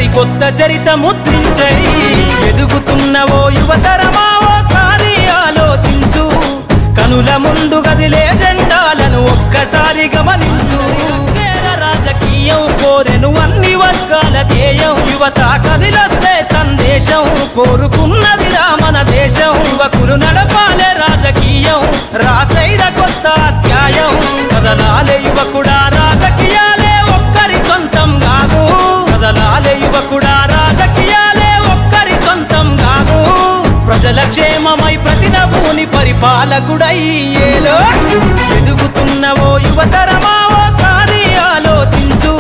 కొత్త చరిత ముద్రించై ఎదుగుతున్నవో యువతరమా ఓసారి ఆలోచించు కనుల ముందు గదిలే జెండాలను ఒక్కసారి గమనించు కేర రాజకీయం కోరెను అన్ని వర్గాల ధ్యేయం యువత కదిలొస్తే సందేశం కోరుకున్నది రామన దేశం యువకులు నడపాలే రాజకీయం రాసైర కొత్త అధ్యాయం కదలాలే యువకుడా రాజకీయాలే ఒక్కరి సొంతం కాదు కదలాలే యువకుడా రాజకీయాలే ఒక్కరి సొంతం కాదు ప్రజల క్షేమమై ప్రతి నభూని పరిపాలకుడై ఏలో ఎదుగుతున్నవో యువతరమా ఓసారి ఆలోచించు